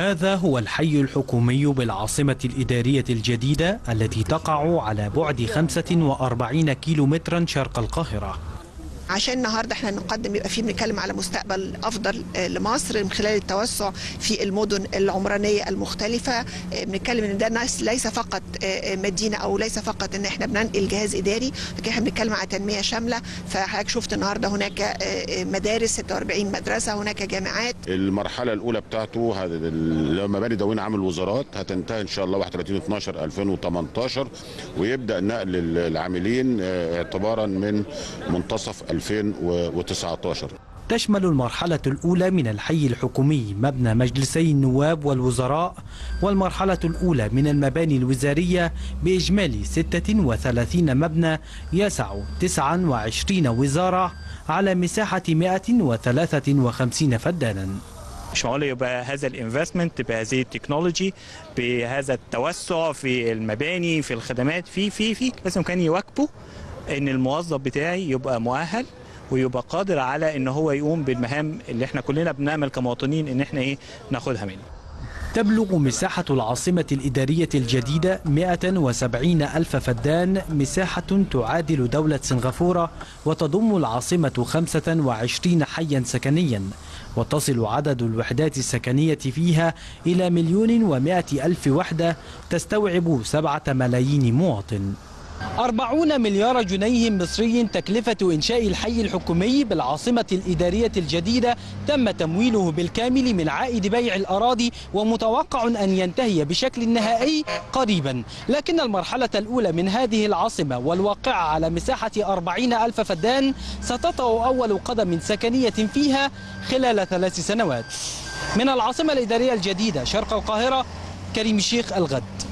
هذا هو الحي الحكومي بالعاصمة الإدارية الجديدة التي تقع على بعد 45 كيلومترا شرق القاهرة عشان النهارده احنا نقدم يبقى فيه بنتكلم على مستقبل افضل آه، لمصر من خلال التوسع في المدن العمرانيه المختلفه آه، بنتكلم ان ده ناس ليس فقط آه، مدينه او ليس فقط ان احنا بننقل جهاز اداري لكن احنا بنتكلم على تنميه شامله فحضرتك شفت النهارده هناك آه، آه، مدارس 46 مدرسه هناك جامعات المرحله الاولى بتاعته هذا ال- مباني دواوين عام الوزارات هتنتهي ان شاء الله 31 12 2018 ويبدا نقل ال- العاملين آه، اعتبارا من منتصف 2019 تشمل المرحلة الأولى من الحي الحكومي مبنى مجلسي النواب والوزراء والمرحلة الأولى من المباني الوزارية بإجمالي 36 مبنى يسع 29 وزارة على مساحة 153 فدانا مش معقول يبقى هذا الانفستمنت بهذه التكنولوجي بهذا التوسع في المباني في الخدمات في في في لازم كان يواكبوا ان الموظف بتاعي يبقى مؤهل ويبقى قادر على ان هو يقوم بالمهام اللي احنا كلنا بنعمل كمواطنين ان احنا ايه ناخدها منه تبلغ مساحة العاصمة الإدارية الجديدة 170 ألف فدان مساحة تعادل دولة سنغافورة وتضم العاصمة 25 حيا سكنيا وتصل عدد الوحدات السكنية فيها إلى مليون ومائة ألف وحدة تستوعب سبعة ملايين مواطن أربعون مليار جنيه مصري تكلفة إنشاء الحي الحكومي بالعاصمة الإدارية الجديدة تم تمويله بالكامل من عائد بيع الأراضي ومتوقع أن ينتهي بشكل نهائي قريبا لكن المرحلة الأولى من هذه العاصمة والواقعة على مساحة أربعين ألف فدان ستطأ أول قدم سكنية فيها خلال ثلاث سنوات من العاصمة الإدارية الجديدة شرق القاهرة كريم الشيخ الغد